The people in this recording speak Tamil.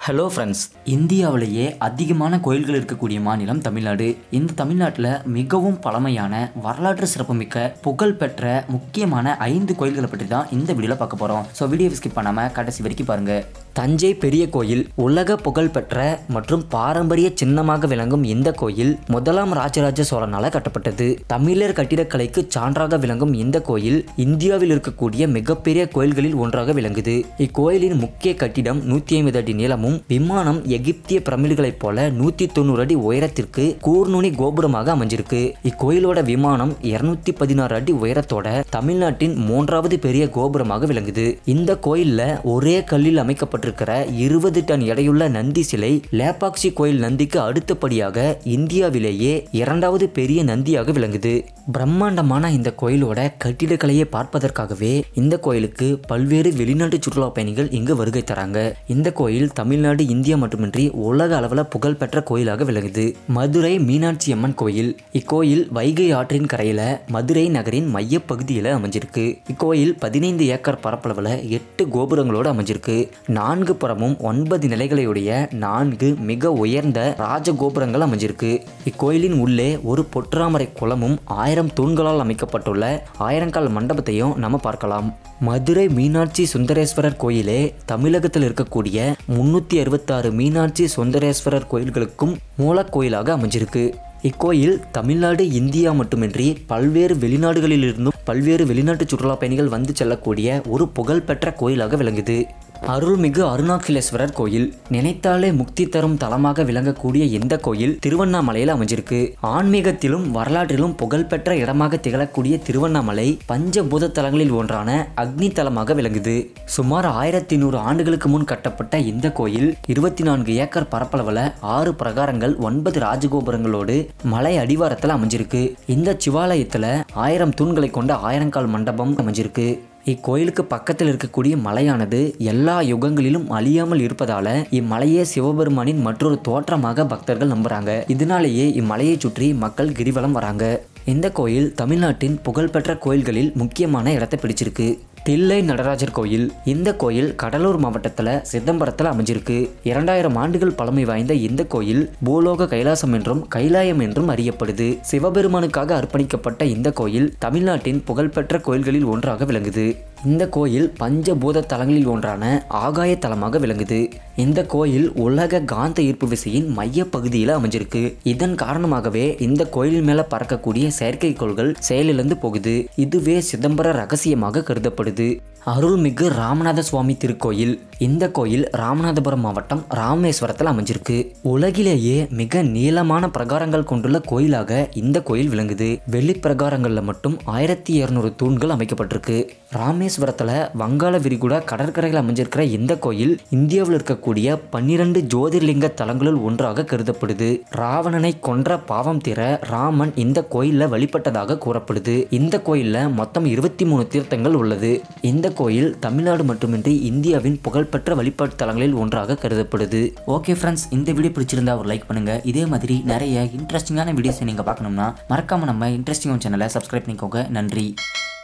ஹலோ ஃப்ரெண்ட்ஸ் இந்தியாவிலேயே அதிகமான கோயில்கள் இருக்கக்கூடிய மாநிலம் தமிழ்நாடு இந்த தமிழ்நாட்டில் மிகவும் பழமையான வரலாற்று சிறப்புமிக்க புகழ்பெற்ற முக்கியமான ஐந்து கோயில்களை பற்றி தான் இந்த வீடியோவில் பார்க்க போகிறோம் ஸோ வீடியோ ஸ்கிப் பண்ணாமல் கடைசி வரைக்கும் பாருங்கள் தஞ்சை பெரிய கோயில் உலக புகழ்பெற்ற மற்றும் பாரம்பரிய சின்னமாக விளங்கும் இந்த கோயில் முதலாம் ராஜராஜ சோழனால கட்டப்பட்டது தமிழர் கட்டிடக்கலைக்கு சான்றாக விளங்கும் இந்த கோயில் இந்தியாவில் இருக்கக்கூடிய மிகப்பெரிய கோயில்களில் ஒன்றாக விளங்குது இக்கோயிலின் முக்கிய கட்டிடம் நூத்தி ஐம்பது அடி நீளமும் விமானம் எகிப்திய பிரமிடுகளைப் போல நூத்தி தொண்ணூறு அடி உயரத்திற்கு கூர்நுனி கோபுரமாக அமைஞ்சிருக்கு இக்கோயிலோட விமானம் இருநூத்தி பதினாறு அடி உயரத்தோட தமிழ்நாட்டின் மூன்றாவது பெரிய கோபுரமாக விளங்குது இந்த கோயில்ல ஒரே கல்லில் அமைக்கப்பட்டிருக்கிற இருபது டன் எடையுள்ள நந்தி சிலை லேபாக்சி கோயில் நந்திக்கு அடுத்தபடியாக இந்தியாவிலேயே இரண்டாவது பெரிய நந்தியாக விளங்குது பிரம்மாண்டமான இந்த கோயிலோட கட்டிடக்கலையை பார்ப்பதற்காகவே இந்த கோயிலுக்கு பல்வேறு வெளிநாட்டு சுற்றுலா பயணிகள் இங்கு வருகை தராங்க இந்த கோயில் தமிழ்நாடு இந்தியா மட்டுமின்றி உலக அளவில் புகழ்பெற்ற கோயிலாக விளங்குது மதுரை மீனாட்சி அம்மன் கோயில் இக்கோயில் வைகை ஆற்றின் கரையில மதுரை நகரின் மைய பகுதியில் அமைஞ்சிருக்கு இக்கோயில் பதினைந்து ஏக்கர் பரப்பளவில் எட்டு கோபுரங்களோடு அமைஞ்சிருக்கு நான்கு புறமும் ஒன்பது நிலைகளையுடைய நான்கு மிக உயர்ந்த ராஜ கோபுரங்கள் அமைஞ்சிருக்கு இக்கோயிலின் உள்ளே ஒரு பொற்றாமரை குளமும் ஆயிரம் தூண்களால் அமைக்கப்பட்டுள்ள ஆயிரங்கால் மண்டபத்தையும் நம்ம பார்க்கலாம் மதுரை மீனாட்சி சுந்தரேஸ்வரர் கோயிலே தமிழகத்தில் இருக்கக்கூடிய முன்னூற்றி அறுபத்தாறு மீனாட்சி சுந்தரேஸ்வரர் கோயில்களுக்கும் மூலக்கோயிலாக அமைஞ்சிருக்கு இக்கோயில் தமிழ்நாடு இந்தியா மட்டுமின்றி பல்வேறு வெளிநாடுகளிலிருந்தும் பல்வேறு வெளிநாட்டு சுற்றுலா பயணிகள் வந்து செல்லக்கூடிய ஒரு புகழ்பெற்ற கோயிலாக விளங்குது அருள்மிகு அருணாச்சலேஸ்வரர் கோயில் நினைத்தாலே முக்தி தரும் தலமாக விளங்கக்கூடிய இந்த கோயில் திருவண்ணாமலையில் அமைஞ்சிருக்கு ஆன்மீகத்திலும் வரலாற்றிலும் புகழ்பெற்ற இடமாக திகழக்கூடிய திருவண்ணாமலை பஞ்சபூத தலங்களில் ஒன்றான அக்னி தலமாக விளங்குது சுமார் ஆயிரத்தி நூறு ஆண்டுகளுக்கு முன் கட்டப்பட்ட இந்த கோயில் இருபத்தி நான்கு ஏக்கர் பரப்பளவில் ஆறு பிரகாரங்கள் ஒன்பது ராஜகோபுரங்களோடு மலை அடிவாரத்தில் அமைஞ்சிருக்கு இந்த சிவாலயத்தில் ஆயிரம் தூண்களை கொண்ட ஆயிரங்கால் மண்டபம் அமைஞ்சிருக்கு இக்கோயிலுக்கு பக்கத்தில் இருக்கக்கூடிய மலையானது எல்லா யுகங்களிலும் அழியாமல் இருப்பதால இம்மலையே சிவபெருமானின் மற்றொரு தோற்றமாக பக்தர்கள் நம்புறாங்க இதனாலேயே இம்மலையை சுற்றி மக்கள் கிரிவலம் வராங்க இந்த கோயில் தமிழ்நாட்டின் புகழ்பெற்ற கோயில்களில் முக்கியமான இடத்தை பிடிச்சிருக்கு தில்லை நடராஜர் கோயில் இந்த கோயில் கடலூர் மாவட்டத்தில் சிதம்பரத்தில் அமைஞ்சிருக்கு இரண்டாயிரம் ஆண்டுகள் பழமை வாய்ந்த இந்த கோயில் பூலோக கைலாசம் என்றும் கைலாயம் என்றும் அறியப்படுது சிவபெருமானுக்காக அர்ப்பணிக்கப்பட்ட இந்த கோயில் தமிழ்நாட்டின் புகழ்பெற்ற கோயில்களில் ஒன்றாக விளங்குது இந்த கோயில் பஞ்சபூத தலங்களில் ஒன்றான ஆகாய தலமாக விளங்குது இந்த கோயில் உலக காந்த ஈர்ப்பு விசையின் மைய பகுதியில் அமைஞ்சிருக்கு இதன் காரணமாகவே இந்த கோயில் மேல பறக்கக்கூடிய செயற்கைக்கோள்கள் செயலிழந்து போகுது இதுவே சிதம்பர ரகசியமாக கருதப்படுது அருள்மிகு ராமநாத சுவாமி திருக்கோயில் இந்த கோயில் ராமநாதபுரம் மாவட்டம் ராமேஸ்வரத்தில் அமைஞ்சிருக்கு உலகிலேயே மிக நீளமான பிரகாரங்கள் கொண்டுள்ள கோயிலாக இந்த கோயில் விளங்குது வெளி பிரகாரங்களில் மட்டும் ஆயிரத்தி இரநூறு தூண்கள் அமைக்கப்பட்டிருக்கு ராமேஸ்வரத்தில் வங்காள விரிகுடா கடற்கரையில் அமைஞ்சிருக்கிற இந்த கோயில் இந்தியாவில் இருக்கக்கூடிய பன்னிரண்டு ஜோதிர்லிங்க தலங்களுள் ஒன்றாக கருதப்படுது ராவணனை கொன்ற பாவம் தீர ராமன் இந்த கோயிலில் வழிபட்டதாக கூறப்படுது இந்த கோயிலில் மொத்தம் இருபத்தி மூணு தீர்த்தங்கள் உள்ளது இந்த கோயில் தமிழ்நாடு மட்டுமின்றி இந்தியாவின் புகழ்பெற்ற வழிபாட்டு தலங்களில் ஒன்றாக கருதப்படுது ஓகே ஃப்ரெண்ட்ஸ் இந்த வீடியோ பிடிச்சிருந்தா ஒரு லைக் பண்ணுங்க இதே மாதிரி நிறைய இன்ட்ரெஸ்டிங்கான வீடியோஸ் நீங்கள் பார்க்கணும்னா மறக்காம நம்ம இன்ட்ரெஸ்டிங் சேனலை சப்ஸ்கிரைப் பண்ணிக்கோங்க நன்றி